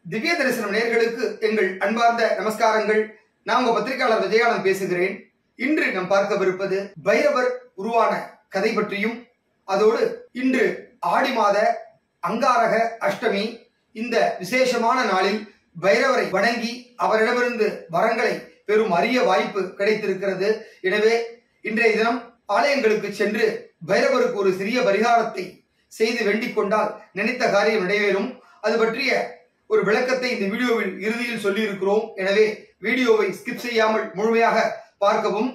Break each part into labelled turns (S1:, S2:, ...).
S1: திவ்ய தரிசனம் நேயர்களுக்கு எங்கள் அன்பார்ந்த நமஸ்காரங்கள் நான் உங்க பத்திரிகையாளர் விஜயானந்த் பேசுகிறேன் இன்று நாம் பார்க்கவிருப்பது பைரவர் உருவான கதை பற்றியும் அதோடு இன்று ஆடி மாத அங்காரக அஷ்டமி இந்த விசேஷமான நாளில் பைரவரை வணங்கி அவரிடமிருந்து வரங்களை பெறும் அரிய வாய்ப்பு கிடைத்திருக்கிறது எனவே இன்றைய தினம் ஆலயங்களுக்கு சென்று பைரவருக்கு ஒரு சிறிய பரிகாரத்தை செய்து வேண்டிக் கொண்டால் நினைத்த காரியம் நிறைவேறும் அது பற்றிய ஒரு விளக்கத்தை இந்த வீடியோவில் இறுதியில் சொல்லி இருக்கிறோம் எனவே வீடியோவை ஸ்கிப் செய்யாமல் முழுமையாக பார்க்கவும்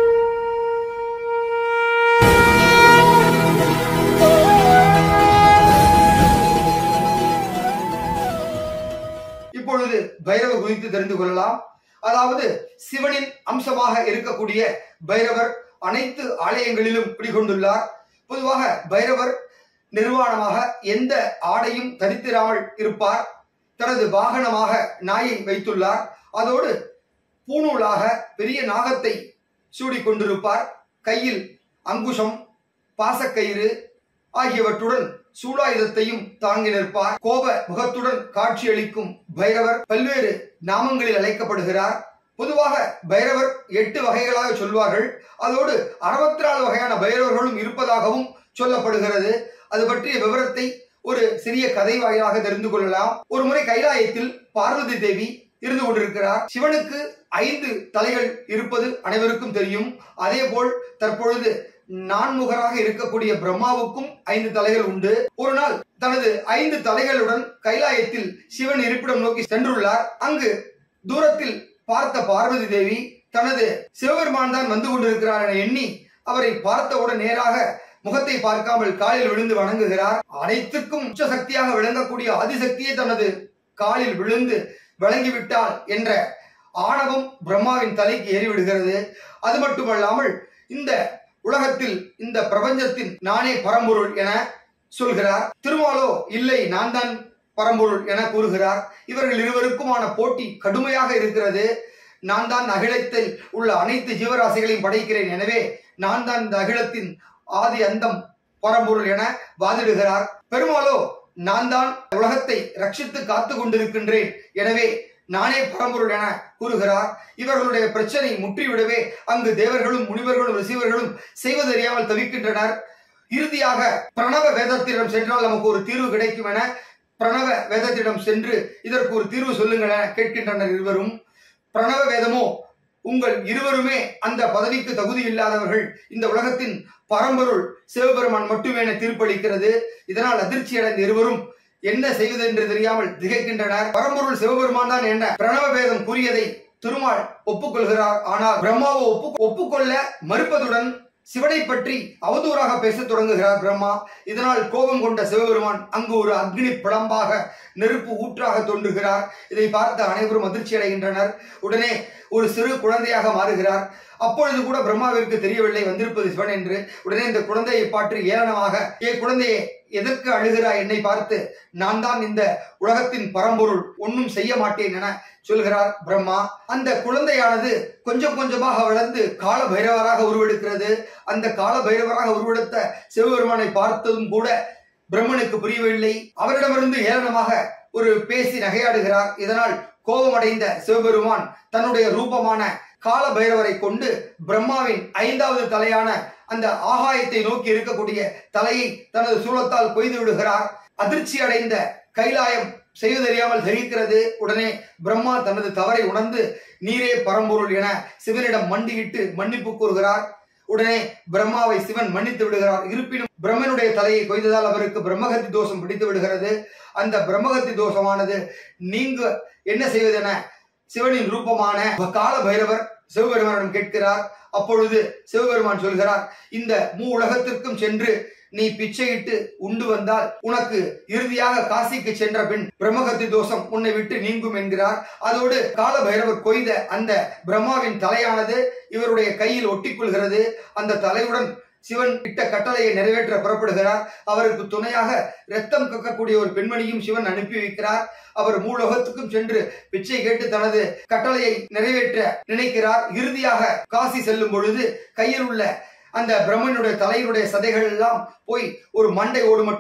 S1: இப்பொழுது பைரவர் குறித்து தெரிந்து கொள்ளலாம் அதாவது சிவனின் அம்சமாக இருக்கக்கூடிய பைரவர் அனைத்து ஆலயங்களிலும் குடிகொண்டுள்ளார் பொதுவாக பைரவர் நிர்வாணமாக எந்த ஆடையும் தரித்திராமல் இருப்பார் தனது வாகனமாக நாயை வைத்துள்ளார் அதோடு பூணூலாக பெரிய நாகத்தை சூடிக் கொண்டிருப்பார் கையில் அங்குஷம் பாசக்கயிறு ஆகியவற்றுடன் சூடாயுதத்தையும் தாங்கி நிற்பார் கோப முகத்துடன் காட்சியளிக்கும் பைரவர் பல்வேறு நாமங்களில் அழைக்கப்படுகிறார் பொதுவாக பைரவர் எட்டு வகைகளாக சொல்வார்கள் அதோடு அறுபத்தி நாலு வகையான பைரவர்களும் இருப்பதாகவும் சொல்லப்படுகிறது அது பற்றிய விவரத்தை ஒரு சிறிய கதை வாயிலாக தெரிந்து கொள்ளலாம் ஒரு முறை கைலாயத்தில் பார்வதி தேவி இருந்து கொண்டிருக்கிறார் சிவனுக்கு ஐந்து தலைகள் இருப்பது அனைவருக்கும் தெரியும் அதே போல் தற்பொழுது நான்முகராக இருக்கக்கூடிய பிரம்மாவுக்கும் ஐந்து தலைகள் உண்டு ஒரு நாள் தனது ஐந்து தலைகளுடன் கைலாயத்தில் சிவன் இருப்பிடம் நோக்கி சென்றுள்ளார் அங்கு தூரத்தில் பார்த்த பார்வதி தேவி தனது சிவபெருமான் தான் வந்து கொண்டிருக்கிறார் என எண்ணி அவரை பார்த்தவுடன் நேராக முகத்தை பார்க்காமல் காலில் விழுந்து வணங்குகிறார் அனைத்துக்கும் உச்ச சக்தியாக விளங்கக்கூடிய ஆதிசக்தியே தனது காலில் விழுந்து வழங்கிவிட்டால் என்ற ஆணவம் பிரம்மாவின் தலைக்கு ஏறிவிடுகிறது அது மட்டுமல்லாமல் இந்த உலகத்தில் இந்த பிரபஞ்சத்தின் நானே பரம்பொருள் என சொல்கிறார் திருமாலோ இல்லை நான் தான் பரம்பொருள் என கூறுகிறார் இவர்கள் இருவருக்குமான போட்டி கடுமையாக இருக்கிறது நான் தான் அகிலத்தில் உள்ள அனைத்து ஜீவராசிகளையும் படைக்கிறேன் எனவே நான் தான் இந்த அகிலத்தின் ஆதி அந்தம் பரம்பொருள் என வாதிடுகிறார் பெருமாளோ நான் தான் உலகத்தை ரட்சித்து காத்து கொண்டிருக்கின்றேன் எனவே நானே பரம்பொருள் என கூறுகிறார் இவர்களுடைய பிரச்சனை முற்றிவிடவே அங்கு தேவர்களும் முனிவர்களும் ரிசீவர்களும் செய்வதறியாமல் தவிக்கின்றனர் இறுதியாக பிரணவ வேதத்திடம் சென்றால் நமக்கு ஒரு தீர்வு கிடைக்கும் என பிரணவ வேதத்திடம் சென்று இதற்கு ஒரு தீர்வு சொல்லுங்கள் என கேட்கின்றனர் இருவரும் பிரணவ வேதமோ உங்கள் இருவருமே அந்த பதவிக்கு தகுதி இல்லாதவர்கள் இந்த உலகத்தின் பரம்பொருள் சிவபெருமான் மட்டுமே என தீர்ப்பளிக்கிறது இதனால் அதிர்ச்சி அடைந்த இருவரும் என்ன செய்வது என்று தெரியாமல் திகைக்கின்றனர் பரம்பொருள் சிவபெருமான் தான் என்ன பிரணவ வேதம் கூறியதை திருமால் ஒப்புக்கொள்கிறார் ஆனால் பிரம்மாவோ ஒப்பு ஒப்புக்கொள்ள மறுப்பதுடன் சிவனை பற்றி அவதூறாக பேசத் தொடங்குகிறார் பிரம்மா இதனால் கோபம் கொண்ட சிவபெருமான் அங்கு ஒரு அக்னி பிளம்பாக நெருப்பு ஊற்றாக தோன்றுகிறார் இதை பார்த்த அனைவரும் அதிர்ச்சி அடைகின்றனர் உடனே ஒரு சிறு குழந்தையாக மாறுகிறார் அப்பொழுது கூட பிரம்மாவிற்கு தெரியவில்லை வந்திருப்பது சிவன் என்று உடனே இந்த குழந்தையை பாற்று ஏளனமாக ஏ குழந்தையே எதற்கு அழுகிறாய் என்னை பார்த்து நான் தான் இந்த உலகத்தின் பரம்பொருள் ஒன்றும் செய்ய மாட்டேன் என சொல்கிறார் பிரம்மா அந்த குழந்தையானது கொஞ்சம் கொஞ்சமாக வளர்ந்து கால பைரவராக உருவெடுக்கிறது அந்த கால பைரவராக உருவெடுத்த சிவபெருமானை பார்த்ததும் கூட பிரம்மனுக்கு புரியவில்லை அவரிடமிருந்து ஏளனமாக ஒரு பேசி நகையாடுகிறார் இதனால் கோபமடைந்த சிவபெருமான் தன்னுடைய ரூபமான கால பைரவரை கொண்டு பிரம்மாவின் ஐந்தாவது தலையான அந்த ஆகாயத்தை நோக்கி இருக்கக்கூடிய தலையை தனது சூலத்தால் கொய்து விடுகிறார் அதிர்ச்சி அடைந்த கைலாயம் செய்வதறியாமல் தெரிவிக்கிறது உடனே பிரம்மா தனது தவறை உணர்ந்து நீரே பரம்பொருள் என சிவனிடம் மண்டியிட்டு மன்னிப்பு கூறுகிறார் உடனே பிரம்மாவை சிவன் மன்னித்து விடுகிறார் இருப்பினும் பிரம்மனுடைய தலையை கொய்ததால் அவருக்கு பிரம்மகத்தி தோஷம் பிடித்து விடுகிறது அந்த பிரம்மகத்தி தோஷமானது நீங்க என்ன செய்வதென சிவனின் ரூபமான கால பைரவர் சிவபெருமானிடம் கேட்கிறார் அப்பொழுது சிவபெருமான் சொல்கிறார் இந்த மூ உலகத்திற்கும் சென்று நீ பிச்சையிட்டு உண்டு வந்தால் உனக்கு இறுதியாக காசிக்கு சென்ற பின் பிரம்மகத்தி தோஷம் உன்னை விட்டு நீங்கும் என்கிறார் அதோடு கால பைரவர் கொய்த அந்த பிரம்மாவின் தலையானது இவருடைய கையில் ஒட்டிக்கொள்கிறது அந்த தலையுடன் சிவன் இட்ட கட்டளையை நிறைவேற்ற புறப்படுகிறார் அவருக்கு துணையாக ரத்தம் கக்கக்கூடிய ஒரு பெண்மணியும் சிவன் அனுப்பி வைக்கிறார் அவர் மூலோகத்துக்கும் சென்று பிச்சை கேட்டு தனது கட்டளையை நிறைவேற்ற நினைக்கிறார் இறுதியாக காசி செல்லும் பொழுது கையில் உள்ள அந்த பிரம்மனுடைய தலையினுடைய சதைகள் எல்லாம் போய் ஒரு மண்டை ஓடு மட்டும்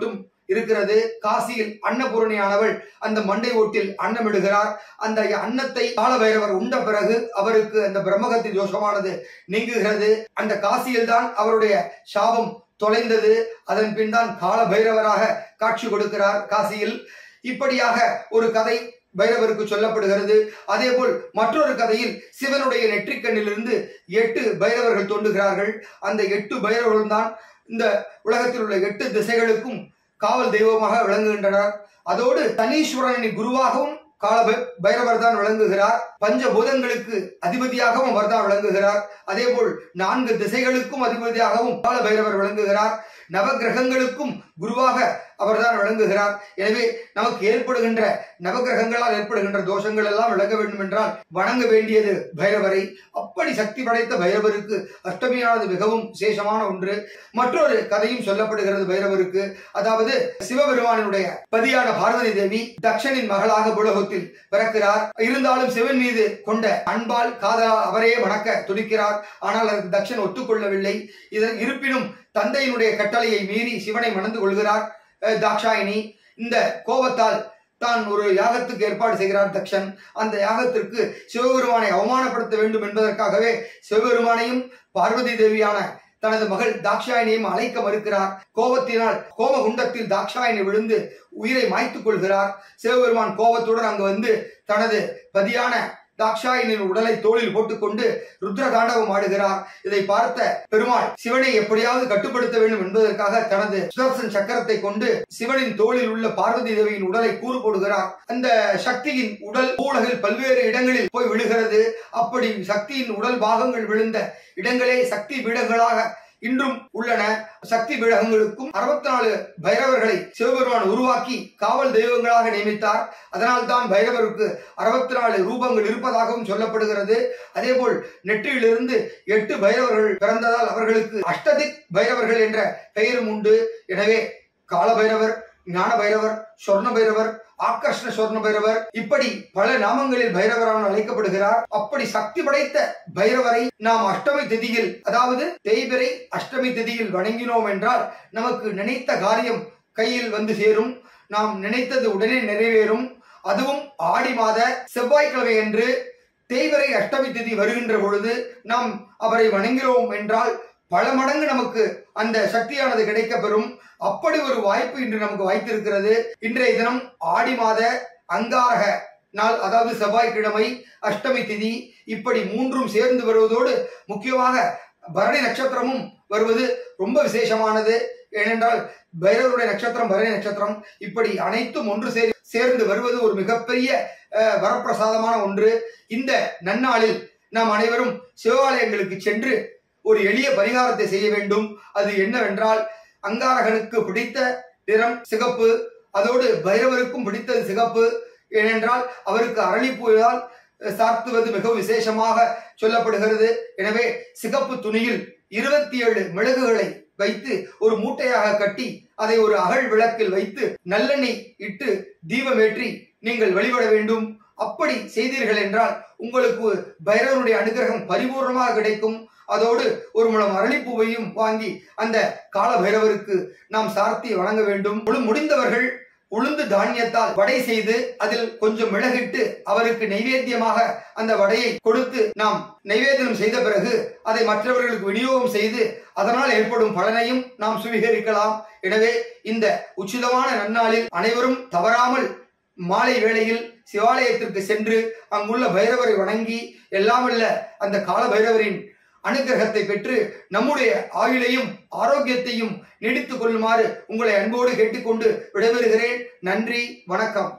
S1: இருக்கிறது காசியில் அன்னபூரணியானவள் அந்த மண்டை ஓட்டில் அன்னமிடுகிறார் அந்த அன்னத்தை கால பைரவர் உண்ட பிறகு அவருக்கு அந்த பிரம்மகத்தி தோஷமானது நீங்குகிறது அந்த காசியில் தான் அவருடைய சாபம் தொலைந்தது அதன் பின் தான் கால பைரவராக காட்சி கொடுக்கிறார் காசியில் இப்படியாக ஒரு கதை பைரவருக்கு சொல்லப்படுகிறது அதேபோல் மற்றொரு கதையில் சிவனுடைய நெற்றிக்கண்ணிலிருந்து எட்டு பைரவர்கள் தோன்றுகிறார்கள் அந்த எட்டு பைரவர்கள் தான் இந்த உலகத்தில் உள்ள எட்டு திசைகளுக்கும் காவல் தெய்வமாக விளங்குகின்றனர் அதோடு தனீஸ்வரனின் குருவாகவும் கால பை- பைரவர் தான் விளங்குகிறார் பஞ்சபூதங்களுக்கு அதிபதியாகவும் அவர் தான் விளங்குகிறார் அதேபோல் நான்கு திசைகளுக்கும் அதிபதியாகவும் கால பைரவர் விளங்குகிறார் நவகிரகங்களுக்கும் குருவாக அவர்தான் விளங்குகிறார் எனவே நமக்கு ஏற்படுகின்ற நவகிரகங்களால் ஏற்படுகின்ற தோஷங்கள் எல்லாம் விளங்க வேண்டும் என்றால் வணங்க வேண்டியது பைரவரை அப்படி சக்தி படைத்த பைரவருக்கு அஷ்டமியானது மிகவும் விசேஷமான ஒன்று மற்றொரு கதையும் சொல்லப்படுகிறது பைரவருக்கு அதாவது சிவபெருமானினுடைய பதியான பார்வதி தேவி தக்ஷனின் மகளாக புலகத்தில் பிறக்கிறார் இருந்தாலும் சிவன் மீது கொண்ட அன்பால் காதலால் அவரையே வணக்க துடிக்கிறார் ஆனால் அதற்கு தக்ஷன் ஒத்துக்கொள்ளவில்லை இதன் இருப்பினும் தந்தையினுடைய கட்டளையை மீறி சிவனை மணந்து கொள்கிறார் அஹ், தாக்ஷாயினி இந்த கோபத்தால் தான் ஒரு யாகத்துக்கு ஏற்பாடு செய்கிறார் தக்ஷன் அந்த யாகத்திற்கு சிவபெருமானை அவமானப்படுத்த வேண்டும் என்பதற்காகவே சிவபெருமானையும் பார்வதி தேவியான தனது மகள் தாக்ஷாயினியும் அழைக்க மறுக்கிறார் கோபத்தினால் கோபகுண்டத்தில் தாக்ஷாயினி விழுந்து உயிரை மாய்த்துக் கொள்கிறார் சிவபெருமான் கோபத்துடன் அங்கு வந்து தனது பதியான தாக்ஷாயினின் உடலை தோளில் போட்டுக்கொண்டு ருத்ர தாண்டவம் ஆடுகிறார் இதை பார்த்த பெருமாள் சிவனை எப்படியாவது கட்டுப்படுத்த வேண்டும் என்பதற்காக தனது சுதர்சன் சக்கரத்தை கொண்டு சிவனின் தோளில் உள்ள பார்வதி தேவியின் உடலை கூறு போடுகிறார் அந்த சக்தியின் உடல் உலகில் பல்வேறு இடங்களில் போய் விழுகிறது அப்படி சக்தியின் உடல் பாகங்கள் விழுந்த இடங்களே சக்தி பீடங்களாக இன்றும் உள்ளன சக்தி பீடகங்களுக்கும் அறுபத்தி நாலு பைரவர்களை சிவபெருமான் உருவாக்கி காவல் தெய்வங்களாக நியமித்தார் அதனால் தான் பைரவருக்கு அறுபத்தி நாலு ரூபங்கள் இருப்பதாகவும் சொல்லப்படுகிறது அதேபோல் நெற்றியிலிருந்து எட்டு பைரவர்கள் பிறந்ததால் அவர்களுக்கு அஷ்டதிக் பைரவர்கள் என்ற பெயரும் உண்டு எனவே கால பைரவர் ஞான பைரவர் சொர்ண பைரவர் ஆக்கர்ஷ்ண சொர்ண பைரவர் இப்படி பல நாமங்களில் பைரவரான அழைக்கப்படுகிறார் அப்படி சக்தி படைத்த பைரவரை நாம் அஷ்டமி திதியில் அதாவது தேய்பிரை அஷ்டமி திதியில் வணங்கினோம் என்றால் நமக்கு நினைத்த காரியம் கையில் வந்து சேரும் நாம் நினைத்தது உடனே நிறைவேறும் அதுவும் ஆடி மாத செவ்வாய்க்கிழமை என்று தேய்வரை அஷ்டமி திதி வருகின்ற பொழுது நாம் அவரை வணங்கினோம் என்றால் பல மடங்கு நமக்கு அந்த சக்தியானது கிடைக்கப்பெறும் அப்படி ஒரு வாய்ப்பு இன்று நமக்கு வாய்த்திருக்கிறது இன்றைய தினம் ஆடி மாத அங்காரக நாள் அதாவது செவ்வாய்க்கிழமை அஷ்டமி திதி இப்படி மூன்றும் சேர்ந்து வருவதோடு முக்கியமாக பரணி நட்சத்திரமும் வருவது ரொம்ப விசேஷமானது ஏனென்றால் பைரவருடைய நட்சத்திரம் பரணி நட்சத்திரம் இப்படி அனைத்தும் ஒன்று சேர் சேர்ந்து வருவது ஒரு மிகப்பெரிய அஹ், வரப்பிரசாதமான ஒன்று இந்த நன்னாளில் நாம் அனைவரும் சிவாலயங்களுக்கு சென்று ஒரு எளிய பரிகாரத்தை செய்ய வேண்டும் அது என்னவென்றால் அங்காரகனுக்கு பிடித்த நிறம் சிகப்பு அதோடு பைரவருக்கும் பிடித்தது சிகப்பு ஏனென்றால் அவருக்கு அரளிப்பூவால் சார்த்துவது மிகவும் விசேஷமாக சொல்லப்படுகிறது எனவே சிகப்பு துணியில் இருபத்தி ஏழு மிளகுகளை வைத்து ஒரு மூட்டையாக கட்டி அதை ஒரு அகல் விளக்கில் வைத்து நல்லெண்ணெய் இட்டு தீபமேற்றி நீங்கள் வழிபட வேண்டும் அப்படி செய்தீர்கள் என்றால் உங்களுக்கு பைரவனுடைய அனுகிரகம் பரிபூர்ணமாக கிடைக்கும் அதோடு ஒரு முழம் அரளிப்பூவையும் வாங்கி அந்த கால பைரவருக்கு நாம் சார்த்தி வணங்க வேண்டும் முழு முடிந்தவர்கள் உளுந்து தானியத்தால் வடை செய்து அதில் கொஞ்சம் மிளகிட்டு அவருக்கு நைவேத்தியமாக அந்த வடையை கொடுத்து நாம் நைவேத்தியம் செய்த பிறகு அதை மற்றவர்களுக்கு விநியோகம் செய்து அதனால் ஏற்படும் பலனையும் நாம் சுவீகரிக்கலாம் எனவே இந்த உச்சிதமான நன்னாளில் அனைவரும் தவறாமல் மாலை வேளையில் சிவாலயத்திற்கு சென்று அங்குள்ள பைரவரை வணங்கி எல்லாமல்ல அந்த கால பைரவரின் அனுகிரகத்தை பெற்று நம்முடைய ஆயுளையும் ஆரோக்கியத்தையும் நீடித்துக் கொள்ளுமாறு உங்களை அன்போடு கேட்டுக்கொண்டு விடைபெறுகிறேன் நன்றி வணக்கம்